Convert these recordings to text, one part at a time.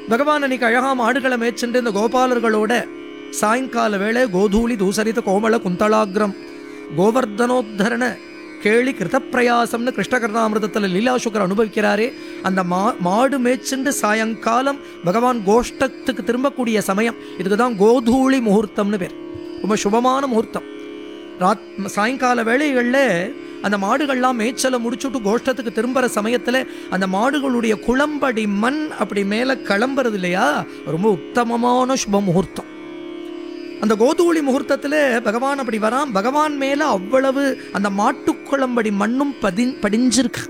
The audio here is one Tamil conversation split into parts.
பகவான் அன்னைக்கு அழகா மாடுகளை மேய்ச்சிட்டு இந்த கோபாலர்களோட சாயங்கால வேளை கோதூளி தூசரித கோமள குந்தளாகிரம் கோவர்தனோத்தரண கேளி கிருதப்பிரயாசம்னு கிருஷ்ணகர்ணாமிரதத்தில் லீலாசுக்கர் அனுபவிக்கிறாரே அந்த மா மாடு மேய்ச்சிண்டு சாயங்காலம் பகவான் கோஷ்டத்துக்கு திரும்பக்கூடிய சமயம் இதுக்கு தான் கோதூளி முகூர்த்தம்னு பேர் ரொம்ப சுபமான முகூர்த்தம் ராத் சாயங்கால வேளைகளில் அந்த மாடுகள்லாம் மேய்ச்சலை முடிச்சுட்டு கோஷ்டத்துக்கு திரும்புகிற சமயத்தில் அந்த மாடுகளுடைய குளம்படி மண் அப்படி மேலே கிளம்புறது இல்லையா ரொம்ப உத்தமமான சுப முகூர்த்தம் அந்த கோதூளி முகூர்த்தத்தில் பகவான் அப்படி வரான் பகவான் மேலே அவ்வளவு அந்த மாட்டுக்குளம்படி மண்ணும் பதி படிஞ்சிருக்கு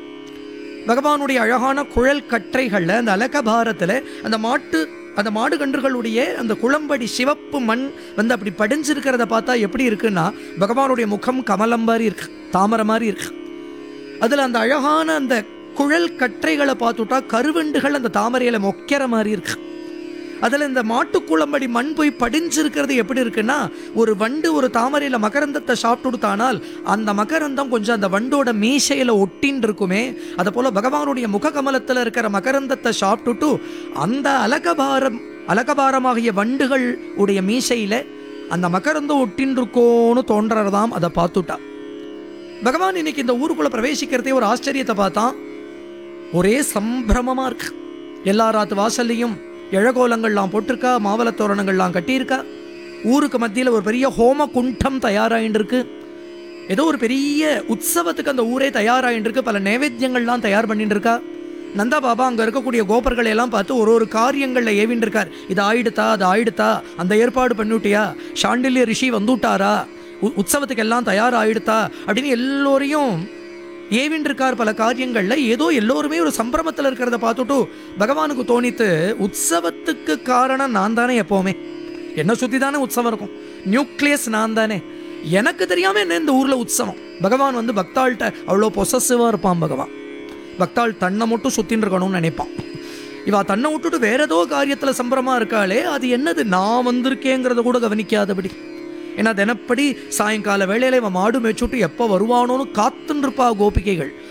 பகவானுடைய அழகான குழல் கற்றைகளில் அந்த அலகபாரத்தில் அந்த மாட்டு அந்த மாடு கன்றுகளுடைய அந்த குளம்படி சிவப்பு மண் வந்து அப்படி படிஞ்சிருக்கிறத பார்த்தா எப்படி இருக்குன்னா பகவானுடைய முகம் கமலம் மாதிரி இருக்கு தாமரை மாதிரி இருக்கு அதில் அந்த அழகான அந்த குழல் கற்றைகளை பார்த்துட்டா கருவண்டுகள் அந்த தாமரையில மொக்கிற மாதிரி இருக்கு அதில் இந்த மாட்டுக்குளம்படி மண் போய் படிஞ்சிருக்கிறது எப்படி இருக்குன்னா ஒரு வண்டு ஒரு தாமரையில் மகரந்தத்தை சாப்பிட்டுடுத்தானால் அந்த மகரந்தம் கொஞ்சம் அந்த வண்டோட மீசையில் ஒட்டின்னு இருக்குமே அதை போல் பகவானுடைய முககமலத்தில் இருக்கிற மகரந்தத்தை சாப்பிட்டுட்டு அந்த அலகபாரம் அலகபாரமாகிய வண்டுகள் உடைய மீசையில் அந்த மகரந்தம் ஒட்டின்னு இருக்கோன்னு தோன்றறதாம் அதை பார்த்துட்டா பகவான் இன்னைக்கு இந்த ஊருக்குள்ள பிரவேசிக்கிறதே ஒரு ஆச்சரியத்தை பார்த்தான் ஒரே சம்பிரமமா இருக்கு எல்லா ராத்து வாசல்லையும் இழகோலங்கள்லாம் போட்டிருக்கா மாவளத் தோரணங்கள்லாம் கட்டியிருக்கா ஊருக்கு மத்தியில் ஒரு பெரிய ஹோம குண்டம் தயாராகிட்டு இருக்கு ஏதோ ஒரு பெரிய உற்சவத்துக்கு அந்த ஊரே தயாராகிட்டு இருக்கு பல நைவேத்தியங்கள்லாம் தயார் பண்ணிட்டு இருக்கா நந்தா பாபா அங்கே இருக்கக்கூடிய கோபர்களை எல்லாம் பார்த்து ஒரு ஒரு காரியங்களில் ஏவின்னு இருக்கார் இது ஆயிடுத்தா அது ஆயிடுத்தா அந்த ஏற்பாடு பண்ணிவிட்டியா சாண்டில்ய ரிஷி வந்துட்டாரா உ- உற்சவத்துக்கு எல்லாம் தயார் ஆயிடுத்தா அப்படின்னு எல்லோரையும் ஏவின் இருக்கார் பல காரியங்களில் ஏதோ எல்லோருமே ஒரு சம்பிரமத்தில் இருக்கிறத பார்த்துட்டு பகவானுக்கு தோணித்து உற்சவத்துக்கு காரணம் நான் தானே எப்போவுமே என்னை சுற்றி தானே உற்சவம் இருக்கும் நியூக்ளியஸ் நான் தானே எனக்கு தெரியாமல் என்ன இந்த ஊரில் உற்சவம் பகவான் வந்து பக்தாள்கிட்ட அவ்வளோ பொசசிவாக இருப்பான் பகவான் பக்தாள் தன்னை மட்டும் சுத்தின்னு இருக்கணும்னு நினைப்பான் இவா தன்னை விட்டுட்டு வேற ஏதோ காரியத்தில் சம்பரமா இருக்காளே அது என்னது நான் வந்திருக்கேங்கிறத கூட கவனிக்காதபடி ஏன்னா தினப்படி சாயங்கால வேளையில இவன் மாடு மேய்ச்சுட்டு எப்போ வருவானோன்னு காத்துன்னு இருப்பா கோபிகைகள்